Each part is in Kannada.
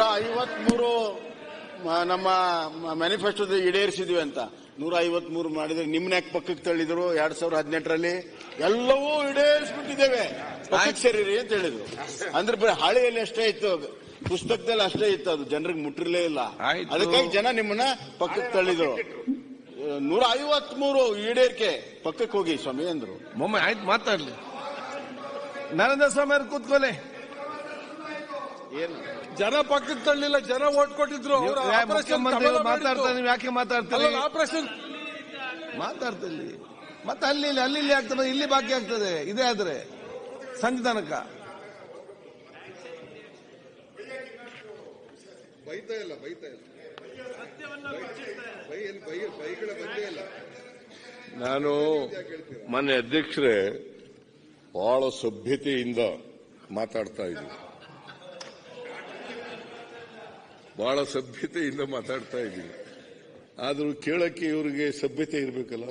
ಐವತ್ಮೂರು ಮ- ನಮ್ಮ ಮ್ಯಾನಿಫೆಸ್ಟೋದ ಈಡೇರಿಸಿದ್ವಿ ಅಂತ ನೂರ ಐವತ್ಮೂರು ಮಾಡಿದ್ರೆ ನಿಮ್ನ ಯಾಕೆ ಪಕ್ಕಕ್ಕೆ ತಳ್ಳಿದ್ರು ಎರಡ್ ಸಾವಿರದ ಹದಿನೆಂಟರಲ್ಲಿ ಎಲ್ಲವೂ ಈಡೇರಿಸ್ಬಿಟ್ಟಿದ್ದೇವೆ ಪಕ್ಕಕ್ಕೆ ಸೇರಿರಿ ಅಂತ ಹೇಳಿದ್ರು ಅಂದ್ರೆ ಬರೀ ಹಾಳೆಯಲ್ಲಿ ಅಷ್ಟೇ ಇತ್ತು ಪುಸ್ತಕದಲ್ಲಿ ಅಷ್ಟೇ ಇತ್ತು ಅದು ಜನರಿಗೆ ಮುಟ್ಟಿರ್ಲೇ ಇಲ್ಲ ಆಯ್ತು. ಅದಕ್ಕಾಗಿ ಜನ ನಿಮ್ಮನ್ನ ಪಕ್ಕಕ್ಕೆ ತಳ್ಳಿದ್ರು ನೂರ ಐವತ್ಮೂರು ಈಡೇರಿಕೆ ಪಕ್ಕಕ್ಕೆ ಹೋಗಿ ಸ್ವಾಮಿ ಅಂದ್ರು ಮೊಮ್ಮೆ ಆಯ್ತು ಮಾತಾಡ್ಲಿ ನರೇಂದ್ರ ಸ್ವಾಮಿ ಅವ್ರು ಕೂತ್ಕೊಳ್ಳಿ ಏನು ಜನ ಪಕ್ಕಕ್ಕೆ ತಳ್ಳಿಲ್ಲ ಜನ ಓಟ್ ಕೊಟ್ಟಿದ್ರು ನೀವು ಅವ್ರ ಯಾ- ಆಪರೇಷನ್ ಮುಖ್ಯಮಂತ್ರಿಗಳು ಕಮಲ ಮಾತಾಡ್ತಾರೆ ಮಾಡಿದ್ದು. ನೀವು ಯಾಕೆ ಮಾತಾಡ್ತೀರಿ ಅಲ್ಲ, ಆಪರೇಷನ್ ಮಾತಾಡ್ತಿಲ್ಲಿ ಮತ್ತೆ ಅಲ್ಲಿ ಇಲ್ಲಿ ಅಲ್ಲಿ ಇಲ್ಲಿ ಆಗ್ತದೆ ಇಲ್ಲಿ ಬಾಕಿ ಆಗ್ತದೆ ಇದೇ ಆದ್ರೆ ಸಂಜೆ ತನಕ ಬೈತಾ ಇಲ್ಲ ಬೈತಾ ಇಲ್ಲ ಬೈ ಎಲ್ಲಿ ಬೈ ಬೈಗಳ ಬಂದೇ ಇಲ್ಲ ನಾನು ಮಾನ್ಯ ಅಧ್ಯಕ್ಷರೇ ಬಹಳ ಸಭ್ಯತೆಯಿಂದ ಮಾತಾಡ್ತಾ ಇದ್ದೀನಿ ಬಹಳ ಸಭ್ಯತೆಯಿಂದ ಮಾತಾಡ್ತಾ ಇದ್ದೀನಿ ಆದರೂ ಕೇಳಕ್ಕೆ ಇವರಿಗೆ ಸಭ್ಯತೆ ಇರಬೇಕಲ್ಲ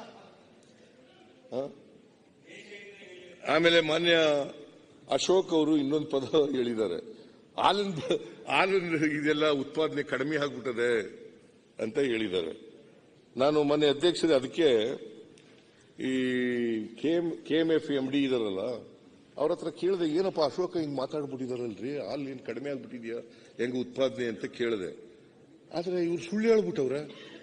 ಆಮೇಲೆ ಮಾನ್ಯ ಅಶೋಕ್ ಅವರು ಇನ್ನೊಂದು ಪದ ಹೇಳಿದ್ದಾರೆ ಹಾಲಿನ ಹಾಲಿನ ಇದೆಲ್ಲ ಉತ್ಪಾದನೆ ಕಡಿಮೆ ಆಗ್ಬಿಟ್ಟದೆ ಅಂತ ಹೇಳಿದ್ದಾರೆ ನಾನು ಮೊನ್ನೆ ಅಧ್ಯಕ್ಷರೇ ಅದಕ್ಕೆ ಈ K M F M D ಇದಾರಲ್ಲ ಅವ್ರ ಹತ್ರ ಕೇಳಿದೆ ಏನಪ್ಪ ಅಶೋಕ ಹಿಂಗ್ ಮಾತಾಡ್ಬಿಟ್ಟಿದಾರಲ್ರಿ ಹಾಲು ಏನ್ ಕಡಿಮೆ ಆಗ್ಬಿಟ್ಟಿದ್ಯಾ ಹೆಂಗ ಉತ್ಪಾದನೆ ಅಂತ ಕೇಳಿದೆ ಆದ್ರೆ ಇವ್ರು ಸುಳ್ಳು ಹೇಳ್ಬಿಟ್ಟವ್ರೆ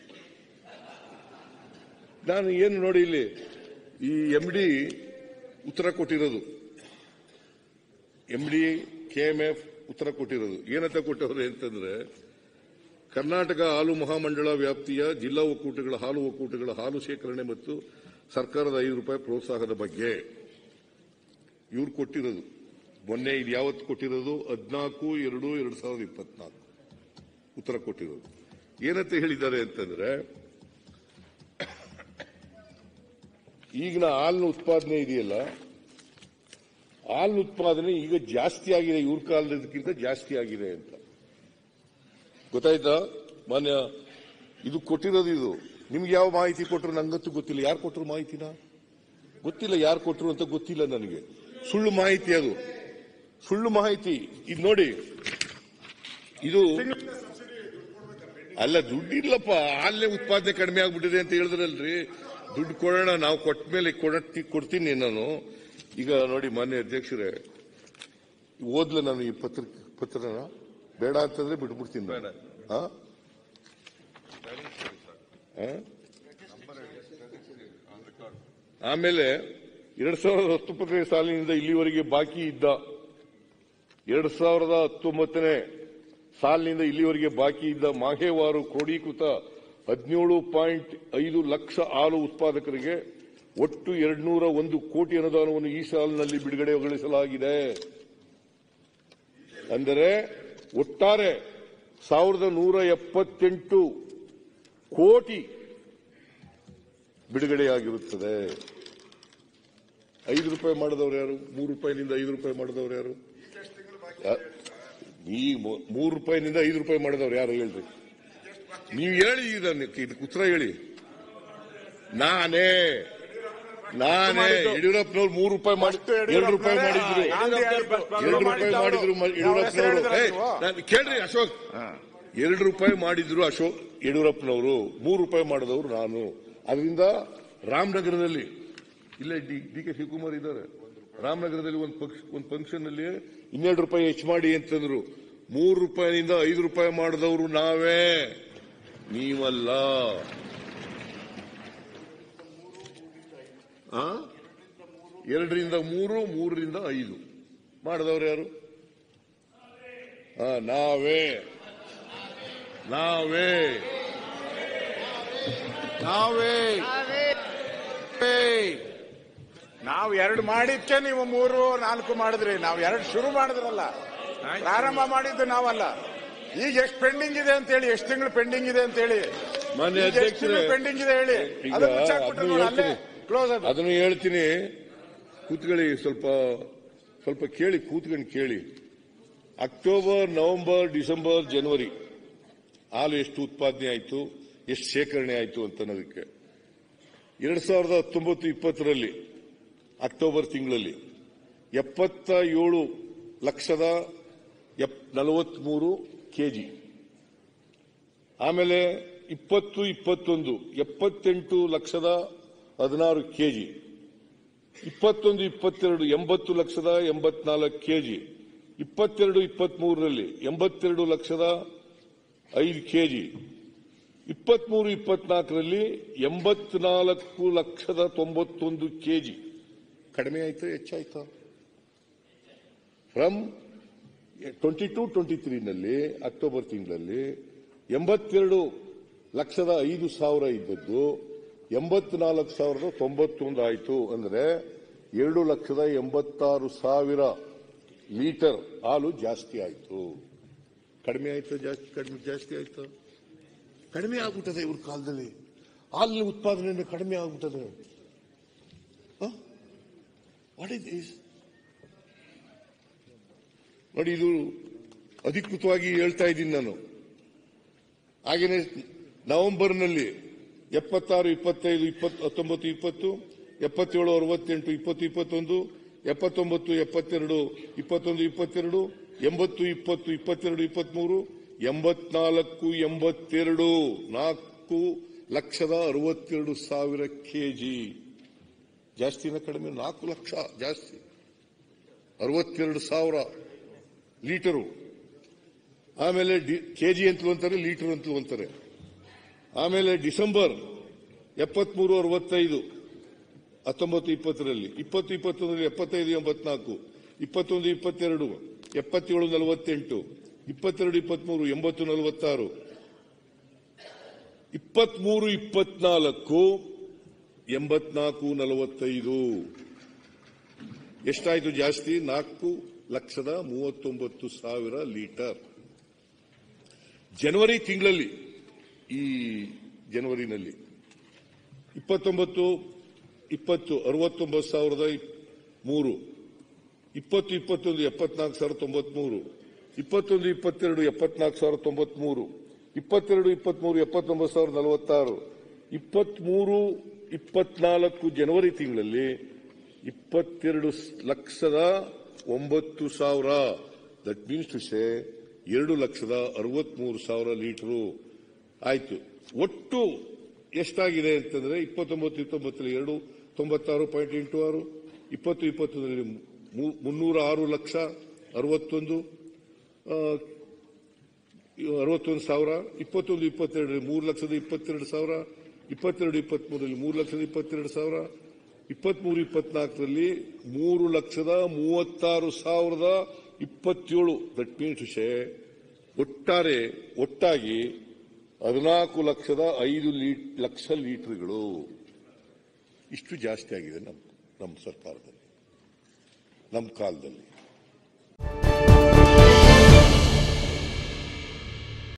ನಾನು ಏನು ನೋಡಿ ಇಲ್ಲಿ ಈ ಎಂ ಡಿ ಉತ್ತರ ಕೊಟ್ಟಿರೋದು M D K M F ಉತ್ತರ ಕೊಟ್ಟಿರೋದು ಏನಂತ ಕೊಟ್ಟವ್ರೆ ಅಂತಂದ್ರೆ ಕರ್ನಾಟಕ ಹಾಲು ಮಹಾಮಂಡಳ ವ್ಯಾಪ್ತಿಯ ಜಿಲ್ಲಾ ಒಕ್ಕೂಟಗಳ ಹಾಲು ಒಕ್ಕೂಟಗಳ ಹಾಲು ಶೇಖರಣೆ ಮತ್ತು ಸರ್ಕಾರದ ಐದು ರೂಪಾಯಿ ಪ್ರೋತ್ಸಾಹದ ಬಗ್ಗೆ ಇವ್ರು ಕೊಟ್ಟಿರೋದು ಮೊನ್ನೆ ಇದು ಯಾವತ್ತು ಕೊಟ್ಟಿರೋದು ಹದಿನಾಲ್ಕು ಎರಡು ಎರಡು ಸಾವಿರದ ಇಪ್ಪತ್ನಾಲ್ಕು ಉತ್ತರ ಕೊಟ್ಟಿರೋದು ಏನಂತ ಹೇಳಿದ್ದಾರೆ ಅಂತಂದ್ರೆ ಈಗಿನ ಹಾಲಿನ ಉತ್ಪಾದನೆ ಇದೆಯಲ್ಲ ಹಾಲಿನ ಉತ್ಪಾದನೆ ಈಗ ಜಾಸ್ತಿ ಆಗಿದೆ ಇವ್ರ ಕಾಲದಕ್ಕಿಂತ ಜಾಸ್ತಿ ಆಗಿದೆ ಅಂತ ಗೊತ್ತಾಯ್ತಾ ಮಾನ್ಯ ಇದು ಕೊಟ್ಟಿರೋದು ಇದು ನಿಮ್ಗೆ ಯಾವ ಮಾಹಿತಿ ಕೊಟ್ಟರು ನಂಗಂತೂ ಗೊತ್ತಿಲ್ಲ ಯಾರು ಕೊಟ್ಟರು ಮಾಹಿತಿನ ಗೊತ್ತಿಲ್ಲ ಯಾರು ಕೊಟ್ಟರು ಅಂತ ಗೊತ್ತಿಲ್ಲ ನನಗೆ ಸುಳ್ಳು ಮಾಹಿತಿ ಅದು ಸುಳ್ಳು ಮಾಹಿತಿ ಇದು ನೋಡಿ ಇದು ಅಲ್ಲ ದುಡ್ಡಿಲ್ಲಪ್ಪ ಹಾಲೇ ಉತ್ಪಾದನೆ ಕಡಿಮೆ ಆಗ್ಬಿಟ್ಟಿದೆ ಅಂತ ಹೇಳಿದ್ರಲ್ರಿ ದುಡ್ಡು ಕೊಡೋಣ ನಾವು ಕೊಟ್ಟ ಮೇಲೆ ಕೊಡ- ಕೊಡ್ತೀನಿ ನಾನು ಈಗ ನೋಡಿ ಮಾನ್ಯ ಅಧ್ಯಕ್ಷರೇ ಓದ್ಲ ನಾನು ಈ ಪತ್ರ ಪತ್ರನ ಬೇಡ ಅಂತಂದ್ರೆ ಬಿಟ್ಬಿಡ್ತೀನಿ ನಾನು. ಆ? ಆ? ಆಮೇಲೆ ಎರಡ್ ಸಾವಿರದ ಹತ್ತೊಂಬತ್ತನೇ ಸಾಲಿನಿಂದ ಇಲ್ಲಿವರೆಗೆ ಬಾಕಿ ಇದ್ದ ಎರಡ್ ಸಾವಿರದ ಹತ್ತೊಂಬತ್ತನೇ ಸಾಲಿನಿಂದ ಇಲ್ಲಿವರೆಗೆ ಬಾಕಿ ಇದ್ದ ಮಾಹೇವಾರು ಕ್ರೋಢೀಕೃತ ಹದಿನೇಳು ಪಾಯಿಂಟ್ ಐದು ಲಕ್ಷ ಹಾಲು ಉತ್ಪಾದಕರಿಗೆ ಒಟ್ಟು ಎರಡ್ನೂರ ಒಂದು ಕೋಟಿ ಅನುದಾನವನ್ನು ಈ ಸಾಲಿನಲ್ಲಿ ಬಿಡುಗಡೆಗೊಳಿಸಲಾಗಿದೆ ಅಂದರೆ ಒಟ್ಟಾರೆ ಸಾವಿರದ ನೂರ ಎಪ್ಪತ್ತೆಂಟು ಕೋಟಿ ಬಿಡುಗಡೆಯಾಗಿರುತ್ತದೆ ಐದು ರೂಪಾಯಿ ಮಾಡಿದವರು ಯಾರು ಮೂರು ರೂಪಾಯಿನಿಂದ ಐದು ರೂಪಾಯಿ ಮಾಡಿದವರು ಯಾರು ಆ, ಈ ಮೂ- ಮೂರು ರೂಪಾಯಿನಿಂದ ಐದು ರೂಪಾಯಿ ಮಾಡಿದವ್ರು ಯಾರು ಹೇಳ್ರಿ ನೀವು ಹೇಳಿ ಇದಕ್ಕೆ ಇದಕ್ಕೆ ಉತ್ತರ ಹೇಳಿ ನಾನೇ ನಾನೇ ಯಡಿಯೂರಪ್ಪನವ್ರು ಮೂರು ರೂಪಾಯಿ ಮಾಡಿ ಎರಡು ರೂಪಾಯಿ ಮಾಡಿದ್ರು ಎರಡು ರೂಪಾಯಿ ಮಾಡಿದ್ರು ಮ- ಯಡಿಯೂರಪ್ಪನವರು ಏ, ನಾನ್- ಕೇಳ್ರಿ ಅಶೋಕ್ ಎರಡು ರೂಪಾಯಿ ಮಾಡಿದ್ರು ಅಶೋಕ್ ಯಡಿಯೂರಪ್ಪನವರು ಮೂರು ರೂಪಾಯಿ ಮಾಡಿದವರು ನಾನು ಅದರಿಂದ ರಾಮನಗರದಲ್ಲಿ ಇಲ್ಲೇ ಡಿ ಡಿ ಕೆ ಶಿವಕುಮಾರ್ ಇದ್ದಾರೆ ರಾಮನಗರದಲ್ಲಿ ಒಂದು ಪಕ್ಷ ಒಂದು ಫಂಕ್ಷನ್ ಅಲ್ಲಿ ಇನ್ನೆರಡು ರೂಪಾಯಿ ಹೆಚ್ಚು ಮಾಡಿ ಅಂತಂದ್ರು ಮೂರು ರೂಪಾಯಿನಿಂದ ಐದು ರೂಪಾಯಿ ಮಾಡಿದವರು ನಾವೇ ನೀವಲ್ಲ ಆ? ಎರಡರಿಂದ ಮೂರು ಮೂರರಿಂದ ಐದು ಮಾಡಿದವರು ಯಾರು ಆ, ನಾವೇ ನಾವೇ ನಾವೇ ನಾವು ಎರಡು ಮಾಡಿದ್ಕೆ ನೀವು ಮೂರು ನಾಲ್ಕು ಮಾಡಿದ್ರಿ ನಾವು ಎರಡು ಶುರು ಮಾಡಿದ್ರಲ್ಲ ಪ್ರಾರಂಭ ಮಾಡಿದ್ದು ನಾವಲ್ಲ ಈಗ ಎಷ್ಟು ಪೆಂಡಿಂಗ್ ಇದೆ ಅಂತ ಹೇಳಿ ಎಷ್ಟು ತಿಂಗಳು ಪೆಂಡಿಂಗ್ ಇದೆ ಅಂತ ಹೇಳಿ ಮಾನ್ಯ ಅಧ್ಯಕ್ಷರೇ ಪೆಂಡಿಂಗ್ ಇದೆ ಹೇಳಿ ಈಗ ಅದು ಮುಚ್ಚಾಕ್ಬಿಟ್ರೆ ಅದನ್ನು ನೋಡಿ, ಅಲ್ಲೇ ಹೇಳ್ತೀನಿ. ಕ್ಲೋಸ್ ಅದು ಅದನ್ನು ಹೇಳ್ತೀನಿ ಕೂತ್ಕೊಳ್ಳಿ ಸ್ವಲ್ಪ ಸ್ವಲ್ಪ ಕೇಳಿ ಕೂತ್ಕೊಂಡು ಕೇಳಿ ಅಕ್ಟೋಬರ್ ನವೆಂಬರ್ ಡಿಸೆಂಬರ್ ಜನವರಿ ಹಾಲು ಎಷ್ಟು ಉತ್ಪಾದನೆ ಆಯಿತು ಎಷ್ಟು ಶೇಖರಣೆ ಆಯಿತು ಅಂತ ಅನ್ನೋದಕ್ಕೆ ಎರಡ್ ಸಾವಿರದ ಹತ್ತೊಂಬತ್ತು ಇಪ್ಪತ್ತರಲ್ಲಿ ಅಕ್ಟೋಬರ್ ತಿಂಗಳಲ್ಲಿ ಎಪ್ಪತ್ತ ಏಳು ಲಕ್ಷದ ನಲವತ್ಮೂರು ಕೆಜಿ ಆಮೇಲೆ ಇಪ್ಪತ್ತು ಇಪ್ಪತ್ತೊಂದು ಎಪ್ಪತ್ತೆಂಟು ಲಕ್ಷದ ಹದಿನಾರು ಕೆಜಿ ಇಪ್ಪತ್ತೊಂದು ಇಪ್ಪತ್ತೆರಡು ಎಂಬತ್ತು ಲಕ್ಷದ ಎಂಬತ್ನಾಲ್ಕು ಕೆಜಿ ಇಪ್ಪತ್ತೆರಡು ಇಪ್ಪತ್ಮೂರರಲ್ಲಿ ಎಂಬತ್ತೆರಡು ಲಕ್ಷದ ಐದು ಕೆಜಿ ಇಪ್ಪತ್ಮೂರು ಇಪ್ಪತ್ನಾಲ್ಕರಲ್ಲಿ ಎಂಬತ್ನಾಲ್ಕು ಲಕ್ಷದ ತೊಂಬತ್ತೊಂದು ಕೆಜಿ ಕಡಿಮೆ ಆಯ್ತಾ ಹೆಚ್ಚಾಯ್ತಾ ಫ್ರಮ್ ಟ್ವೆಂಟಿ ಟು ಟ್ವೆಂಟಿ ತ್ರೀನಲ್ಲಿ ಅಕ್ಟೋಬರ್ ತಿಂಗಳಲ್ಲಿ ಎಂಬತ್ತೆರಡು ಲಕ್ಷದ ಐದು ಸಾವಿರ ಇದ್ದದ್ದು ಎಂಬತ್ನಾಲ್ಕು ಸಾವಿರದ ತೊಂಬತ್ತೊಂದು ಆಯಿತು ಅಂದ್ರೆ ಎರಡು ಲಕ್ಷದ ಎಂಬತ್ತಾರು ಸಾವಿರ ಲೀಟರ್ ಹಾಲು ಜಾಸ್ತಿ ಆಯಿತು ಕಡಿಮೆ ಆಯ್ತು ಜಾಸ್ತಿ ಕಡಿಮೆ ಜಾಸ್ತಿ ಆಯ್ತು ಕಡಿಮೆ ಆಗ್ಬಿಟ್ಟದೆ ಇವ್ರ ಕಾಲದಲ್ಲಿ ಹಾಲಿನ ಉತ್ಪಾದನೆ ಕಡಿಮೆ ಆಗ್ಬಿಟ್ಟದೆ ವಾಟ್ ಇಸ್ ದಿಸ್ ನೋಡಿ ಇದು ಅಧಿಕೃತವಾಗಿ ಹೇಳ್ತಾ ಇದ್ದೀನಿ ನಾನು ಹಾಗೇನೆ ನವೆಂಬರ್ನಲ್ಲಿ ಎಪ್ಪತ್ತಾರು ಇಪ್ಪತ್ತೈದು ಇಪ್ಪತ್ತು ಹತ್ತೊಂಬತ್ತು ಇಪ್ಪತ್ತು ಎಪ್ಪತ್ತೇಳು ಅರವತ್ತೆಂಟು ಇಪ್ಪತ್ತು ಇಪ್ಪತ್ತೊಂದು ಎಪ್ಪತ್ತೊಂಬತ್ತು ಎಪ್ಪತ್ತೆರಡು ಇಪ್ಪತ್ತೊಂದು ಇಪ್ಪತ್ತೆರಡು ಎಂಬತ್ತು ಇಪ್ಪತ್ತು ಇಪ್ಪತ್ತೆರಡು ಇಪ್ಪತ್ಮೂರು ಎಂಬತ್ನಾಲ್ಕು ಎಂಬತ್ತೆರಡು ನಾಲ್ಕು ಲಕ್ಷದ ಅರವತ್ತೆರಡು ಸಾವಿರ ಕೆಜಿ ಜಾಸ್ತಿನ ಕಡಿಮೆ ನಾಲ್ಕು ಲಕ್ಷ ಜಾಸ್ತಿ ಅರವತ್ತೆರಡು ಸಾವಿರ ಲೀಟರು ಆಮೇಲೆ ಕೆಜಿ ಅಂತಲೂ ಅಂತಾರೆ ಲೀಟರ್ ಅಂತಲೂ ಅಂತಾರೆ ಆಮೇಲೆ ಡಿಸೆಂಬರ್ ಎಪ್ಪತ್ಮೂರು ಅರವತ್ತೈದು ಹತ್ತೊಂಬತ್ತು ಇಪ್ಪತ್ತರಲ್ಲಿ ಇಪ್ಪತ್ತು ಇಪ್ಪತ್ತೊಂದರಲ್ಲಿ ಎಪ್ಪತ್ತೈದು ಎಂಬತ್ನಾಲ್ಕು ಇಪ್ಪತ್ತೊಂದು ಇಪ್ಪತ್ತೆರಡು ಎಪ್ಪತ್ತೇಳು ನಲವತ್ತೆಂಟು ಇಪ್ಪತ್ತೆರಡು ಇಪ್ಪತ್ಮೂರು ಎಂಬತ್ತು ನಲವತ್ತಾರು ಇಪ್ಪತ್ಮೂರು ಇಪ್ಪತ್ನಾಲ್ಕು ಎಂಬತ್ನಾಲ್ಕು ನಲವತ್ತೈದು ಎಷ್ಟಾಯ್ತು ಜಾಸ್ತಿ ನಾಲ್ಕು ಲಕ್ಷದ ಮೂವತ್ತೊಂಬತ್ತು ಸಾವಿರ ಲೀಟರ್ ಜನವರಿ ತಿಂಗಳಲ್ಲಿ ಈ ಜನವರಿನಲ್ಲಿ ಇಪ್ಪತ್ತೊಂಬತ್ತು ಇಪ್ಪತ್ತು ಅರವತ್ತೊಂಬತ್ತು ಸಾವಿರದ ಇಪ್- ಮೂರು ಇಪ್ಪತ್ತು ಇಪ್ಪತ್ತೊಂದು ಎಪ್ಪತ್ನಾಲ್ಕು ಸಾವಿರದ ತೊಂಬತ್ಮೂರು ಇಪ್ಪತ್ತೊಂದು ಇಪ್ಪತ್ತೆರಡು ಎಪ್ಪತ್ನಾಲ್ಕು ಸಾವಿರದ ತೊಂಬತ್ಮೂರು ಇಪ್ಪತ್ತೆರಡು ಇಪ್ಪತ್ಮೂರು ಎಪ್ಪತ್ತೊಂಬತ್ತು ಸಾವಿರದ ನಲವತ್ತಾರು ಇಪ್ಪತ್ಮೂರು ಇಪ್ಪತ್ನಾಲ್ಕು ಜನವರಿ ತಿಂಗಳಲ್ಲಿ ಇಪ್ಪತ್ತೆರಡು ಸ್- ಲಕ್ಷದ ಒಂಬತ್ತು ಸಾವಿರ ದಟ್ ಮೀನ್ಸ್ ಟು ಸೇ ಎರಡು ಲಕ್ಷದ ಅರವತ್ಮೂರು ಸಾವಿರ ಲೀಟರು ಆಯ್ತು ಒಟ್ಟು ಎಷ್ಟಾಗಿದೆ ಅಂತಂದ್ರೆ ಇಪ್ಪತ್ತೊಂಬತ್ತು ಇಪ್ಪತ್ತೊಂಬತ್ತರಲ್ಲಿ ಎರಡು ತೊಂಬತ್ತಾರು ಪಾಯಿಂಟ್ ಎಂಟು ಆರು ಇಪ್ಪತ್ತು ಇಪ್ಪತ್ತೊಂದರಲ್ಲಿ ಮು- ಮುನ್ನೂರ ಆರು ಲಕ್ಷ ಅರವತ್ತೊಂದು ಆ, ಅರವತ್ತೊಂದು ಸಾವಿರ ಇಪ್ಪತ್ತೊಂದು ಇಪ್ಪತ್ತೆರಡರಲ್ಲಿ ಮೂರು ಲಕ್ಷದ ಇಪ್ಪತ್ತೆರಡು ಸಾವಿರ ಇಪ್ಪತ್ತೆರಡು ಇಪ್ಪತ್ಮೂರರಲ್ಲಿ ಮೂರು ಲಕ್ಷದ ಇಪ್ಪತ್ತೆರಡು ಸಾವಿರ ಇಪ್ಪತ್ಮೂರು ಇಪ್ಪತ್ನಾಲ್ಕರಲ್ಲಿ ಮೂರು ಲಕ್ಷದ ಮೂವತ್ತಾರು ಸಾವಿರದ ಇಪ್ಪತ್ತೇಳು ದಟ್ ಮೀನ್ಸ್ ಶೇ ಒಟ್ಟಾರೆ ಒಟ್ಟಾಗಿ ಹದಿನಾಲ್ಕು ಲಕ್ಷದ ಐದು ಲೀಟ್ ಲಕ್ಷ ಲೀಟರ್ಗಳು ಇಷ್ಟು ಜಾಸ್ತಿ ಆಗಿದೆ ನಮ್ಮ ನಮ್ಮ ಸರ್ಕಾರದಲ್ಲಿ ನಮ್ಮ ಕಾಲದಲ್ಲಿ